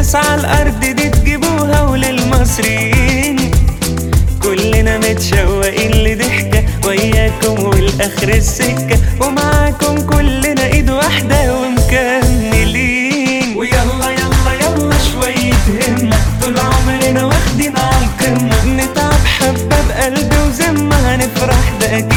الناس على الارض دي تجيبوها وللمصريين كلنا متشوقين لضحكة وياكم والاخر السكة ومعاكم كلنا ايد واحدة ومكملين ويلا يلا يلا شوية همة طول عمرنا واخدين على القمة نتعب حبة بقلب وذمة هنفرح ده أكيد